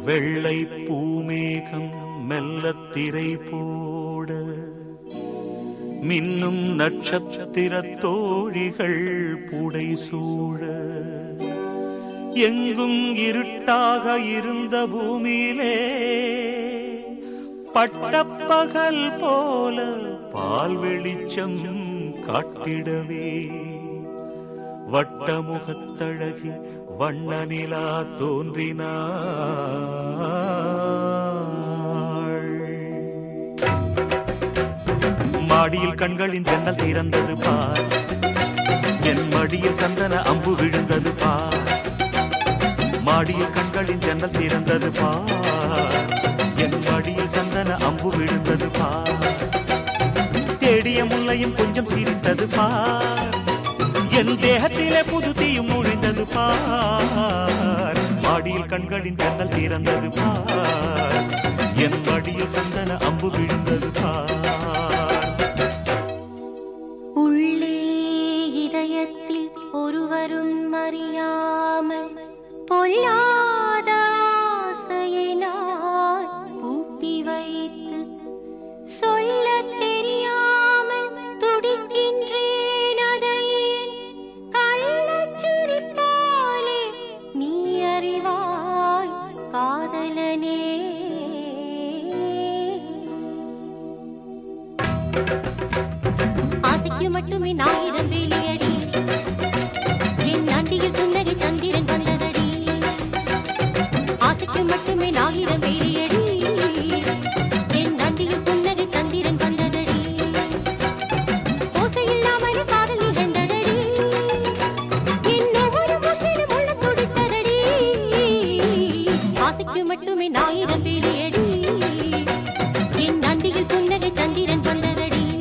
வெள்ளை பூமேகம் மெல்லத் திரை போட மின்னும் நட்சத்திர தோழிகள் புடை சூழ எங்கும் இருட்டாக இருந்த பூமியிலே பட்டப்பகல் போல பால் வெளிச்சம் காட்டிடவே வட்டமுகத்தழகி வண்ண நிலா தோன்றினாள் மாடியில் கண்களின் ஜன்னல் திறந்தது பார் என் மடியில் சந்தன அம்பு விழுந்தது பார் மாடியில் கண்களின் ஜன்னல் திறந்தது பார் என் மடியில் சந்தன அம்பு விழுந்தது பார் தேடிய முல்லையும் கொஞ்சம் சிரித்தது பார் என் தேகத்திலே புது தீயும் நுழைந்தது பார் மாடியில் கண்களின் ஜன்னல் திறந்தது பார் என் மடியில் சந்தன அம்பு விழுந்தது பார் உள்ளே இதயத்தில் ஒருவரும் அறியாமல் பொல்லாத ஆசையை நான் பூட்டி வைத்து சொல்லத் தெரியாமல் துடிக்கின்றேன் அதை என் கள்ளச் சிரிப்பாலே நீ அறிவாய் காதலனே ஆசைக்கு மட்டுமே நாயிரம் வேலையடி என் அண்டியில் புன்னகை சந்திரன் வந்ததடி ஆசைக்கு மட்டுமே நாயிரம் வேலையடி என் அண்டியில் புன்னகை சந்திரன் வந்ததடி ஓசை இல்லாமல் காதல் நிகழ்ந்ததடி என் ஒவ்வொரு மூச்சிலும் உள்ளம் துடித்ததடி ஆசைக்கு மட்டுமே நாயிரம் வேலையடி என் அண்டியில் புன்னகை சந்திரன் வந்ததடி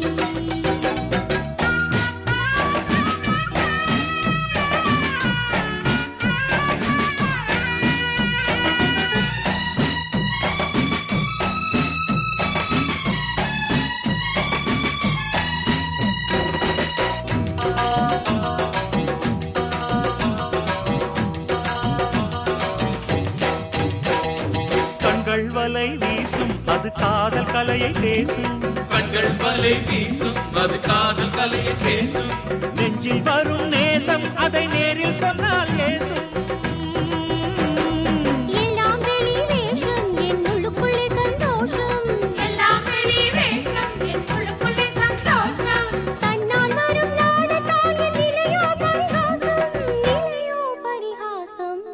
கண்கள் வலை வீசும் அது காதல் கலையை பேசும் கண்கள் வலை வீசும் அது காதல் கலையை பேசும் நெஞ்சில் வரும் நேசம் அதை நேரில் சொன்னால் பேசும் எல்லாம் வெளி வேஷம் என் உள்ளுக்குள்ளே சந்தோஷம் எல்லாம் வெளி வேஷம் என் உள்ளுக்குள்ளே சந்தோஷம் தன்னால் வரும் நாடத்தால் என் நிலையோ பரிகாசம் நிலையோ பரிகாசம்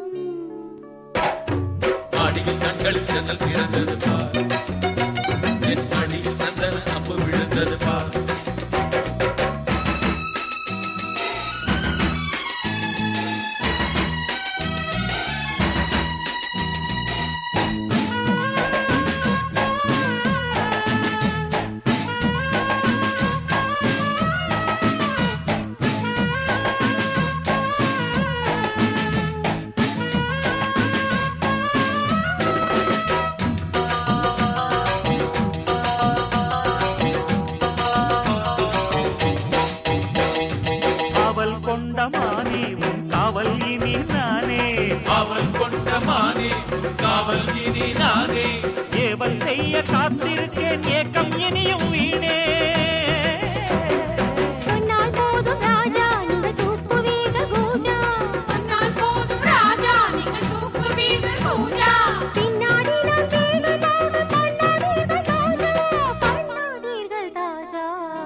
மாடியில் கண்களில் ஜன்னல் திறந்தது பார் என் மடியில் சந்தன அம்பு விழுந்தது பார் அவள் கொண்ட மானே உன் காவல் இனி நானே அவள் கொண்ட மானே உன் காவல் இனி நானே ஏவல் செய்ய காத்திருக்கேன் ஏக்கம் இனியும் வீணே சொன்னால் போதும் ராஜா நீங்கள் தூக்குவீர்கள் பூஜா சொன்னால் போதும் ராஜா நீங்கள் தூக்குவீர்கள் பூஜா பின்னாடி நான் வேகமாக பண்ணாதீர்கள் தாஜா பண்ணாதீர்கள் தாஜா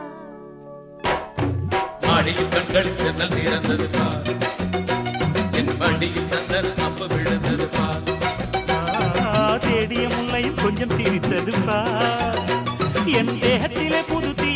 மாடியில் கண்களில் ஜன்னல் திறந்தது பார் என் மடியில் சந்தன அம்பு விழுந்தது பார் ஆ, தேடிய முல்லையும் கொஞ்சம் சிரித்தது பார் என் தேகத்திலே புது தீ